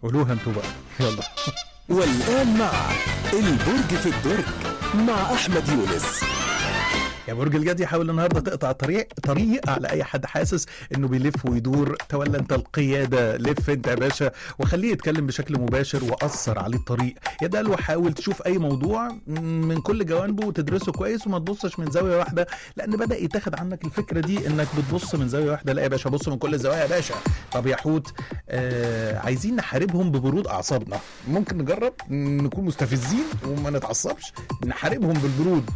قولوها انتوا بقى يلا والآن مع البرج في الدرج مع أحمد يونس يا برج الجدي حاول النهارده تقطع طريق طريق على اي حد حاسس انه بيلف ويدور تولى انت القياده لف انت يا باشا وخليه يتكلم بشكل مباشر واثر عليه الطريق يا ده وحاول تشوف اي موضوع من كل جوانبه وتدرسه كويس وما تبصش من زاويه واحده لان بدا يتاخد عنك الفكره دي انك بتبص من زاويه واحده لا يا باشا بص من كل الزوايا يا باشا طب يا حوت آه عايزين نحاربهم ببرود اعصابنا ممكن نجرب نكون مستفزين وما نتعصبش نحاربهم بالبرود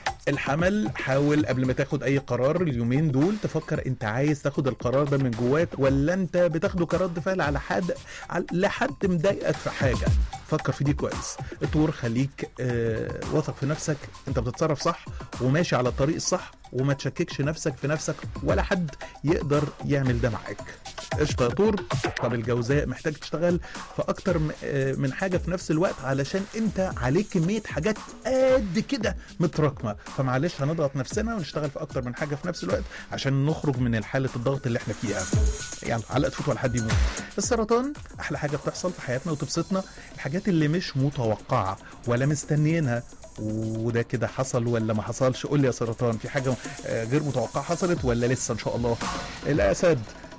الحمل حاول قبل ما تاخد اي قرار اليومين دول تفكر انت عايز تاخد القرار ده من جواك ولا انت بتاخده كرد فعل على حد على لحد مضايقك في حاجه فكر في دي كويس الطور خليك آه واثق في نفسك انت بتتصرف صح وماشي على الطريق الصح وما تشككش نفسك في نفسك ولا حد يقدر يعمل ده معاك قشطه يا طور طب الجوزاء محتاج تشتغل في اكتر م- آه، من حاجه في نفس الوقت علشان انت عليك كميه حاجات قد كده متراكمه فمعلش هنضغط نفسنا ونشتغل في اكتر من حاجه في نفس الوقت عشان نخرج من حاله الضغط اللي احنا فيها يلا علقه تفوت ولا حد يموت السرطان احلى حاجه بتحصل في حياتنا وتبسطنا الحاجات اللي مش متوقعه ولا مستنيينها وده كده حصل ولا ما حصلش قول لي يا سرطان في حاجه آه، غير متوقعه حصلت ولا لسه ان شاء الله الاسد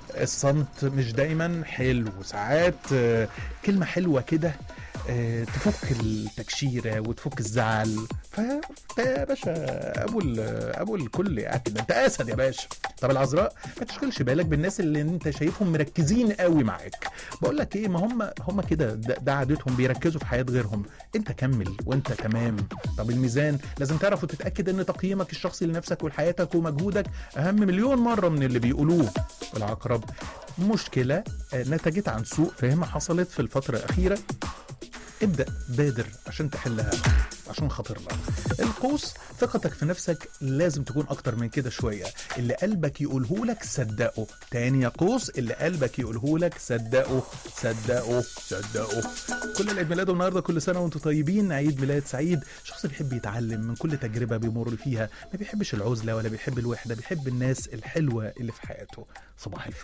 الصمت مش دايما حلو ساعات آه، كلمه حلوه كده آه، تفك التكشيره وتفك الزعل ف يا باشا ابو ال- ابو الكل يا كده انت اسد يا باشا طب العذراء ما تشغلش بالك بالناس اللي انت شايفهم مركزين قوي معاك بقول لك ايه ما هم هم كده ده, ده عادتهم بيركزوا في حياه غيرهم انت كمل وانت تمام طب الميزان لازم تعرف وتتاكد ان تقييمك الشخصي لنفسك ولحياتك ومجهودك اهم مليون مره من اللي بيقولوه العقرب مشكله آه، نتجت عن سوء فهم حصلت في الفتره الاخيره ابدا بادر عشان تحلها عشان خاطرنا القوس ثقتك في نفسك لازم تكون اكتر من كده شويه اللي قلبك يقوله لك صدقه تاني يا قوس اللي قلبك يقوله لك صدقه صدقه صدقه كل العيد ميلاد النهارده كل سنه وانتم طيبين عيد ميلاد سعيد شخص بيحب يتعلم من كل تجربه بيمر فيها ما بيحبش العزله ولا بيحب الوحده بيحب الناس الحلوه اللي في حياته صباح الفل